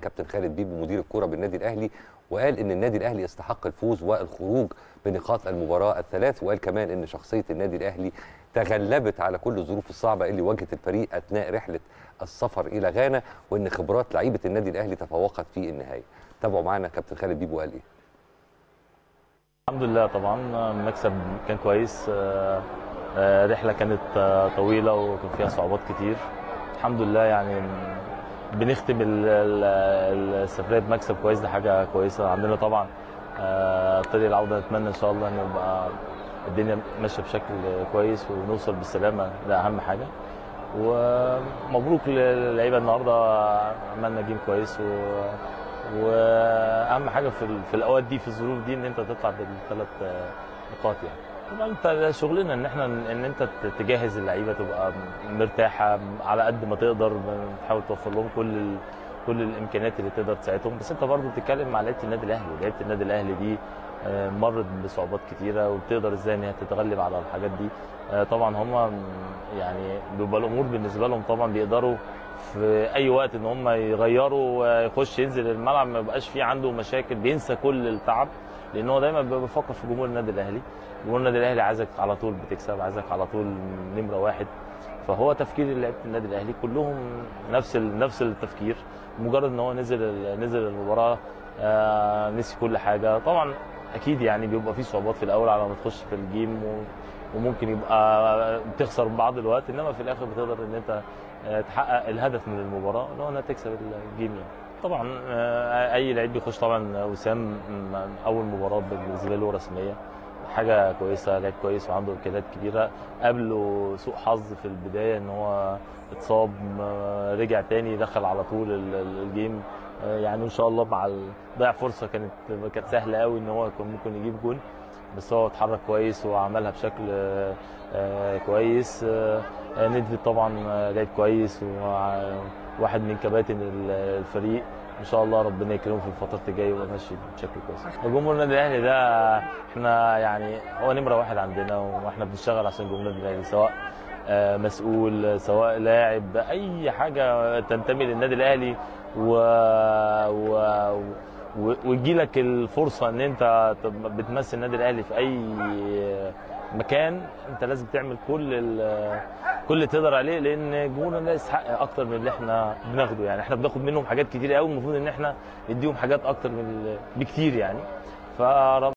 كابتن خالد بيبو مدير الكره بالنادي الاهلي وقال ان النادي الاهلي يستحق الفوز والخروج بنقاط المباراه الثلاث وقال كمان ان شخصيه النادي الاهلي تغلبت على كل الظروف الصعبه اللي واجهت الفريق اثناء رحله السفر الى غانا وان خبرات لعيبه النادي الاهلي تفوقت في النهايه تابعوا معنا كابتن خالد بيبو قال ايه الحمد لله طبعا المكسب كان كويس آه، آه، رحله كانت آه، طويله وكان فيها صعوبات كتير الحمد لله يعني بنختم ال- ال- السفريه بمكسب كويس دي حاجه كويسه عندنا طبعا آه، طريق العوده نتمنى ان شاء الله ان يبقى الدنيا ماشيه بشكل كويس ونوصل بالسلامه ده اهم حاجه ومبروك للعيبه النهارده عملنا جيم كويس و... واهم حاجه في, ال... في الاوقات دي في الظروف دي ان انت تطلع بالثلاث نقاط يعني طبعا انت شغلنا ان احنا ان انت تجهز اللعيبه تبقى مرتاحه على قد ما تقدر تحاول توفر لهم كل ال... كل الامكانيات اللي تقدر تساعدهم بس انت برضه بتتكلم مع لعيبه النادي الاهلي لعيبه النادي الاهلي دي آه، مرت بصعوبات كتيره وبتقدر ازاي ان هي تتغلب على الحاجات دي آه، طبعا هم يعني بيبقى الامور بالنسبه لهم طبعا بيقدروا في اي وقت ان هم يغيروا يخش ينزل الملعب ما يبقاش فيه عنده مشاكل بينسى كل التعب لان هو دايما بيبقى بيفكر في جمهور النادي الاهلي جمهور النادي الاهلي عايزك على طول بتكسب عايزك على طول نمره واحد فهو تفكير لعيبه النادي الاهلي كلهم نفس ال- نفس التفكير مجرد ان هو نزل ال- نزل المباراه آه نسي كل حاجه طبعا اكيد يعني بيبقى في صعوبات في الاول على ما تخش في الجيم و وممكن يبقى بتخسر بعض الوقت انما في الاخر بتقدر ان انت آه، تحقق الهدف من المباراه اللي هو انها تكسب الجيم يعني طبعا آه، اي لعيب بيخش طبعا وسام م- اول مباراه بالنسبه له رسميه حاجه كويسه لعيب كويس وعنده امكانيات كبيره قابله سوء حظ في البدايه ان هو اتصاب آه، رجع تاني دخل على طول ال- ال- الجيم آه، يعني ان شاء الله مع ال- ضيع فرصه كانت كانت سهله قوي ان هو كان ممكن يجيب جول بس هو اتحرك كويس وعملها بشكل آه، آه، كويس آه، آه، ندفد طبعا آه، لعب كويس وواحد من كباتن ال- الفريق ان شاء الله ربنا يكرمه في الفترات الجايه ويبقى ماشي بشكل كويس جمهور النادي الاهلي ده احنا يعني هو نمره واحد عندنا واحنا بنشتغل عشان جمهور النادي الاهلي سواء آه، مسؤول سواء لاعب اي حاجه تنتمي للنادي الاهلي و, و... و- ويجي لك الفرصه ان انت تبقى بتمثل النادي الاهلي في اي مكان انت لازم تعمل كل ال- كل اللي تقدر عليه لان جمهور النادي يستحق اكتر من اللي احنا بناخده يعني احنا بناخد منهم حاجات كتير قوي المفروض ان احنا نديهم حاجات اكتر من ال- بكتير يعني فرب